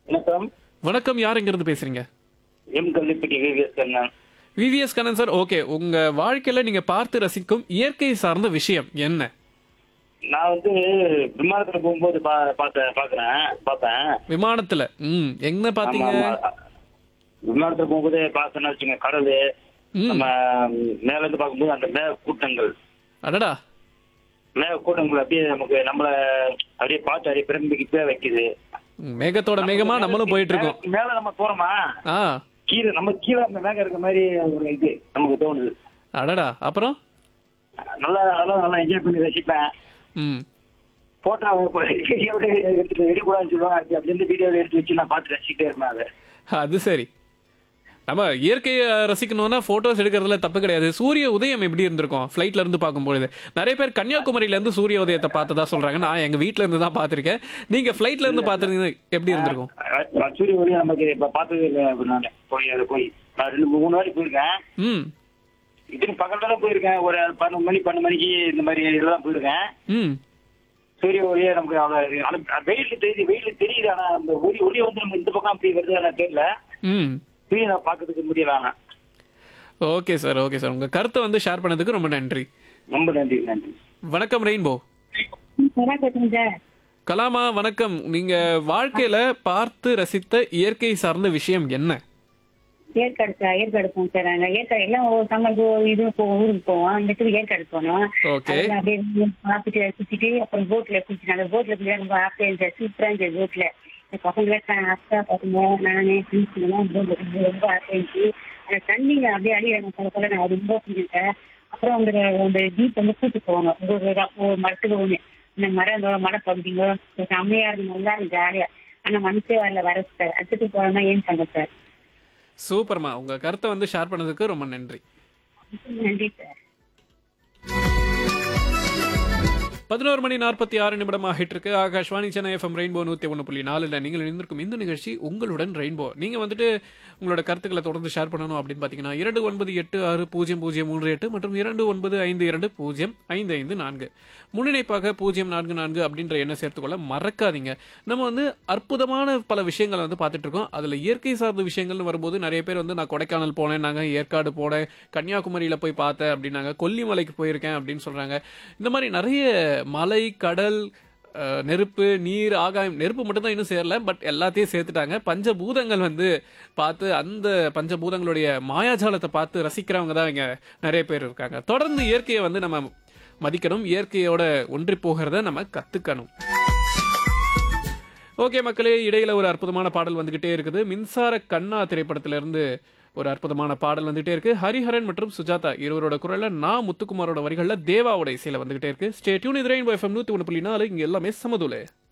வணக்கம் வணக்கம் யார் இருந்து பேசுறீங்க M Kallipatti VVS Kannan VVS Kannan sir okay உங்க வாழ்க்கையில நீங்க பார்த்து ரசிக்கும் இயற்கை சார்ந்த விஷயம் என்ன நான் வந்து விமானத்துல போகும்போது பா- பார்த்தேன் பாக்குறேன் பார்த்தேன் விமானத்துல ம் எங்க ஆமா, பாத்தீங்க ஆமா. விமானத்துல போகும்போது பார்த்தேன்னு வச்சுங்க கடல் ம் நம்ம மேல இருந்து பார்க்கும்போது அந்த மேக கூட்டங்கள் அடடா மேக கூட்டங்கள் அப்படியே நமக்கு நம்மள அப்படியே பார்த்து அப்படியே பிரம்பிக்கிட்டே வைக்குது ம், மேகத்தோட மேகமா நம்மளும் போயிட்டு இருக்கோம் மேல- மேல நம்ம போறோமா ஆ கீழே நம்ம கீழே அந்த மேகம் இருக்க மாதிரி ஒரு இது நமக்கு தோணுது அடடா அப்புறம் நல்லா அதெல்லாம் நல்லா என்ஜாய் பண்ணி ரசிப்பேன் ம் போட்டோ எடுத்துட்டு எடுக்கூடாதுன்னு சொல்லுவாங்க அப்படி அப்படின்னு வீடியோ எடுத்து வச்சு நான் பார்த்து ரசிக்கிட்டே இருப்பேன் அதை அது சரி நம்ம இயற்கையை ரசிக்கணும்னா போட்டோஸ் எடுக்கிறதுல தப்பு கிடையாது சூரிய உதயம் எப்படி இருந்திருக்கும் ஃப்ளைட்ல இருந்து பார்க்கும்பொழுது நிறைய பேர் கன்னியாகுமரியில இருந்து சூரிய உதயத்தை பார்த்ததா சொல்றாங்க நான் எங்க வீட்ல இருந்து தான் பார்த்திருக்கேன் நீங்க ஃப்ளைட்ல இருந்து பார்த்திருந்தீங்க எப்படி இருந்திருக்கும் அஹ் சூரிய ஒளி நமக்கு இப்ப பார்த்தது இல்லை நான் போய் அது போய் நான் ரெண்டு மூணு வாட்டி போயிருக்கேன் ம் இதுக்கு பக்கத்துல தான் போயிருக்கேன் ஒரு பன்னெண்டு மணி பன்னெண்டு மணிக்கு இந்த மாதிரி இதெல்லாம் போயிருக்கேன் ம் சூரிய ஒளியே நமக்கு அவ்வளவு ஆனா வெயில் தெரியுது வெயில் தெரியுது ஆனா அந்த ஒளி ஒளி வந்து நம்ம இந்த பக்கம் அப்படி வருது எனக்கு தெரியல ம் சூரிய நான் பார்க்கறதுக்கு முடியல ஆனா ஓகே சார் ஓகே சார் உங்க கருத்தை வந்து ஷேர் பண்ணதுக்கு ரொம்ப நன்றி ரொம்ப நன்றி நன்றி வணக்கம் ரெயின்போ வணக்கம் சார் கலாமா வணக்கம் நீங்க வாழ்க்கையில பார்த்து ரசித்த இயற்கை சார்ந்த விஷயம் என்ன ஏற்காடு சார் ஏற்காடு போவோம் சார் நாங்க ஏற்காடு எல்லாம் ஒவ்வொரு சம்மருக்கு இது போவோம் ஊருக்கு போவோம் இந்த இடத்துக்கு ஏற்காடு போனோம் ஓகே அதெல்லாம் அப்படியே பார்த்துட்டு சுத்திட்டு அப்புறம் போட்ல குளிச்சு அந்த போட்ல குளிச்சா ரொம்ப ஹாப்பியா இருந்துச்சு சூப்பரா இருந்துச்சு போட்ல இந்த பசங்களை அக்கா பசங்க நானே ஃப்ரெண்ட்ஸ் எல்லாம் போட்ல குளிச்சு ரொம்ப ஹாப்பியா இருந்துச்சு அந்த தண்ணிங்க அப்படியே அடிக்கிறாங்க சொல்ல சொல்ல நான் ரொம்ப பிடிச்சிருக்கேன் அப்புறம் அந்த அந்த ஜீப் வந்து கூட்டு போகணும் ஒரு ஒரு மரத்துக்கு ஒண்ணு இந்த மரம் மரப்பகுதிங்க செம்மையா இருக்கு நல்லா இருக்கு ஜாலியா ஆனா மனசே வரல வர சார் அடுத்துட்டு போறோம்னா ஏன் பண்ண சார் சூப்பர்மா உங்க கருத்தை வந்து ஷேர் பண்ணதுக்கு ரொம்ப நன்றி நன்றி சார் பதினோரு மணி நாற்பத்தி ஆறு நிமிடம் ஆகிட்டு இருக்கு ஆகாஷ்வாணி சென்னை எஃப்எம் ரெயின்போ நூத்தி ஒன்று புள்ளி நாலுல நீங்கள் இணைந்திருக்கும் இந்த நிகழ்ச்சி உங்களுடன் ரெயின்போ நீங்க வந்துட்டு உங்களோட கருத்துக்களை தொடர்ந்து ஷேர் பண்ணணும் அப்படின்னு பாத்தீங்கன்னா இரண்டு ஒன்பது எட்டு ஆறு பூஜ்ஜியம் பூஜ்ஜியம் மூன்று எட்டு மற்றும் இரண்டு ஒன்பது ஐந்து இரண்டு பூஜ்ஜியம் ஐந்து ஐந்து நான்கு முன்னிணைப்பாக பூஜ்ஜியம் நான்கு நான்கு அப்படின்ற எண்ணை சேர்த்துக்கொள்ள மறக்காதீங்க நம்ம வந்து அற்புதமான பல விஷயங்களை வந்து பார்த்துட்டு இருக்கோம் அதுல இயற்கை சார்ந்த விஷயங்கள்னு வரும்போது நிறைய பேர் வந்து நான் கொடைக்கானல் போனேன் நாங்க ஏற்காடு போனேன் கன்னியாகுமரியில போய் பார்த்தேன் அப்படின்னாங்க கொல்லிமலைக்கு போயிருக்கேன் அப்படின்னு சொல்றாங்க இந்த மாதிரி நிறைய மலை கடல் அஹ், நெருப்பு நீர் ஆகாயம் நெருப்பு மட்டும்தான் இன்னும் சேரல பட் எல்லாத்தையும் சேர்த்துட்டாங்க பஞ்சபூதங்கள் வந்து பார்த்து அந்த பஞ்சபூதங்களுடைய மாயாஜாலத்தை பார்த்து ரசிக்கிறவங்க தான் இங்க நிறைய பேர் இருக்காங்க தொடர்ந்து இயற்கையை வந்து நம்ம மதிக்கணும் இயற்கையோட ஒன்றி போகிறத நம்ம கத்துக்கணும் ஓகே மக்களே இடையில ஒரு அற்புதமான பாடல் வந்துகிட்டே இருக்குது மின்சார கண்ணா திரைப்படத்திலிருந்து ஒரு அற்புதமான பாடல் வந்துகிட்டே இருக்கு ஹரிஹரன் மற்றும் சுஜாதா இருவரோட குரல்ல நான் முத்துக்குமாரோட வரிகள்ல தேவாவோட இசையில வந்துகிட்டே இருக்கு ஸ்டே டியூன் இது ரெயின்போ எஃப்எம் நூத்தி ஒன்று புள்ளி நாலு இங்க எல்லாமே சமதுலே